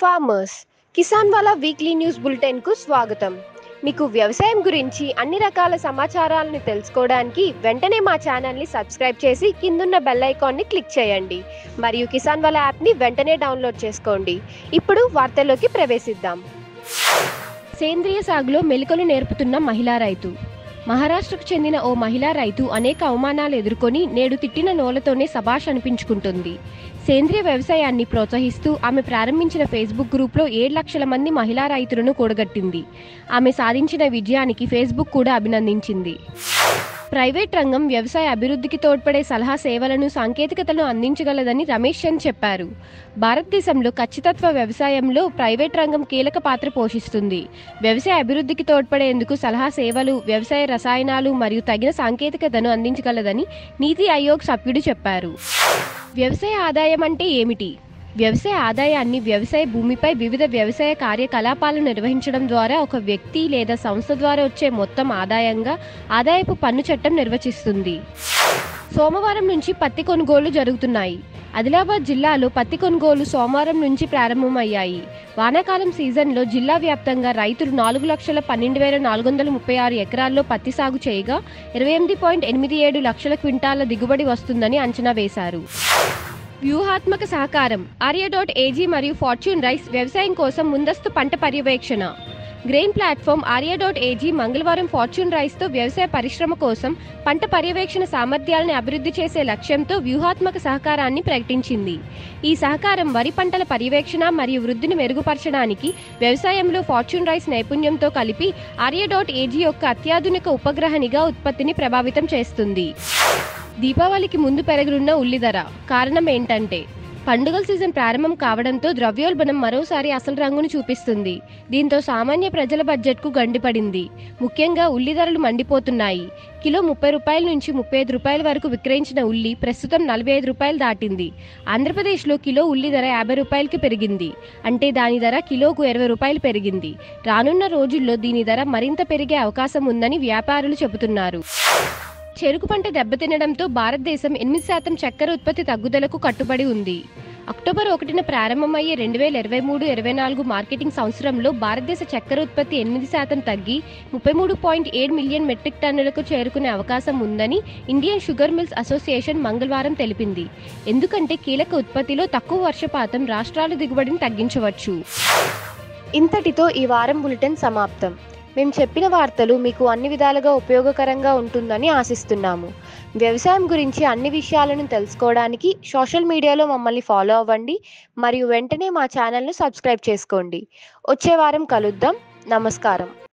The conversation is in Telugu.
ఫార్మర్స్ కిసాన్ వాళ్ళ వీక్లీ న్యూస్ బులెటిన్కు స్వాగతం మీకు వ్యవసాయం గురించి అన్ని రకాల సమాచారాలను తెలుసుకోవడానికి వెంటనే మా ఛానల్ని సబ్స్క్రైబ్ చేసి కిందున్న బెల్ ఐకాన్ని క్లిక్ చేయండి మరియు కిసాన్ వాళ్ళ యాప్ని వెంటనే డౌన్లోడ్ చేసుకోండి ఇప్పుడు వార్తల్లోకి ప్రవేశిద్దాం సేంద్రియ సాగులో మెలికలు నేర్పుతున్న మహిళా రైతు మహారాష్ట్రకు చెందిన ఓ మహిళా రైతు అనేక అవమానాలు ఎదుర్కొని నేడు తిట్టిన నోలతోనే సభాష్ అనిపించుకుంటుంది సేంద్రియ వ్యవసాయాన్ని ప్రోత్సహిస్తూ ఆమె ప్రారంభించిన ఫేస్బుక్ గ్రూప్లో ఏడు లక్షల మంది మహిళా రైతులను కూడగట్టింది ఆమె సాధించిన విజయానికి ఫేస్బుక్ కూడా అభినందించింది ప్రైవేట్ రంగం వ్యవసాయ అభివృద్ధికి తోడ్పడే సలహా సేవలను సాంకేతికతను అందించగలదని రమేష్ చంద్ చెప్పారు భారతదేశంలో ఖచ్చితత్వ వ్యవసాయంలో ప్రైవేట్ రంగం కీలక పాత్ర పోషిస్తుంది వ్యవసాయ అభివృద్ధికి తోడ్పడేందుకు సలహా సేవలు వ్యవసాయ రసాయనాలు మరియు తగిన సాంకేతికతను అందించగలదని నీతి ఆయోగ్ సభ్యుడు చెప్పారు వ్యవసాయ ఆదాయం అంటే ఏమిటి వ్యవసాయ ఆదాయాన్ని వ్యవసాయ భూమిపై వివిధ వ్యవసాయ కార్యకలాపాలను నిర్వహించడం ద్వారా ఒక వ్యక్తి లేదా సంస్థ ద్వారా వచ్చే మొత్తం ఆదాయంగా ఆదాయపు పన్ను చట్టం నిర్వచిస్తుంది సోమవారం నుంచి పత్తి కొనుగోలు జరుగుతున్నాయి ఆదిలాబాద్ జిల్లాలో పత్తి కొనుగోలు సోమవారం నుంచి ప్రారంభమయ్యాయి వానాకాలం సీజన్లో జిల్లా వ్యాప్తంగా రైతులు నాలుగు లక్షల పన్నెండు వేల నాలుగు వందల ముప్పై ఆరు ఎకరాల్లో పత్తి సాగు చేయగా ఇరవై ఎనిమిది పాయింట్ ఎనిమిది ఏడు లక్షల క్వింటాల దిగుబడి వస్తుందని అంచనా వేశారు వ్యూహాత్మక సహకారం ఆర్య డాట్ ఏజీ మరియు ఫార్చ్యూన్ రైస్ వ్యవసాయం కోసం ముందస్తు పంట పర్యవేక్షణ grain platform Arya dot AG మంగళవారం ఫార్చ్యూన్ రైస్తో వ్యవసాయ పరిశ్రమ కోసం పంట పర్యవేక్షణ సామర్థ్యాలను అభివృద్ధి చేసే లక్ష్యంతో వ్యూహాత్మక సహకారాన్ని ప్రకటించింది ఈ సహకారం వరి పంటల పర్యవేక్షణ మరియు వృద్ధిని మెరుగుపరచడానికి వ్యవసాయంలో ఫార్చ్యూన్ రైస్ నైపుణ్యంతో కలిపి ఆర్య డాట్ ఏజీ యొక్క అత్యాధునిక ఉపగ్రహనిగా ఉత్పత్తిని ప్రభావితం చేస్తుంది దీపావళికి ముందు పెరగనున్న ఉల్లి ధర కారణం ఏంటంటే పండుగల సీజన్ ప్రారంభం కావడంతో ద్రవ్యోల్బణం మరోసారి అసలు రంగును చూపిస్తుంది దీంతో సామాన్య ప్రజల బడ్జెట్కు గండిపడింది ముఖ్యంగా ఉల్లి ధరలు మండిపోతున్నాయి కిలో ముప్పై రూపాయల నుంచి ముప్పై ఐదు రూపాయల వరకు విక్రయించిన ఉల్లి ప్రస్తుతం నలభై ఐదు రూపాయలు దాటింది ఆంధ్రప్రదేశ్లో కిలో ఉల్లి ధర యాభై రూపాయలకి పెరిగింది అంటే దాని ధర కిలోకు ఇరవై రూపాయలు పెరిగింది రానున్న రోజుల్లో దీని ధర మరింత పెరిగే అవకాశం ఉందని వ్యాపారులు చెబుతున్నారు చెరుకు పంట దెబ్బతినడంతో భారతదేశం ఎనిమిది శాతం చక్కెర ఉత్పత్తి తగ్గుదలకు కట్టుబడి ఉంది అక్టోబర్ ఒకటిన ప్రారంభమయ్యే రెండు వేల ఇరవై మూడు ఇరవై నాలుగు మార్కెటింగ్ సంవత్సరంలో భారతదేశ చక్కెర ఉత్పత్తి ఎనిమిది శాతం తగ్గి ముప్పై మూడు పాయింట్ ఏడు మిలియన్ మెట్రిక్ టన్నులకు చేరుకునే అవకాశం ఉందని ఇండియన్ షుగర్ మిల్స్ అసోసియేషన్ మంగళవారం తెలిపింది ఎందుకంటే కీలక ఉత్పత్తిలో తక్కువ వర్షపాతం రాష్ట్రాల దిగుబడిని తగ్గించవచ్చు ఇంతటితో ఈ వారం బులెటిన్ సమాప్తం మేము చెప్పిన వార్తలు మీకు అన్ని విధాలుగా ఉపయోగకరంగా ఉంటుందని ఆశిస్తున్నాము వ్యవసాయం గురించి అన్ని విషయాలను తెలుసుకోవడానికి సోషల్ మీడియాలో మమ్మల్ని ఫాలో అవ్వండి మరియు వెంటనే మా ఛానల్ను సబ్స్క్రైబ్ చేసుకోండి వచ్చే వారం కలుద్దాం నమస్కారం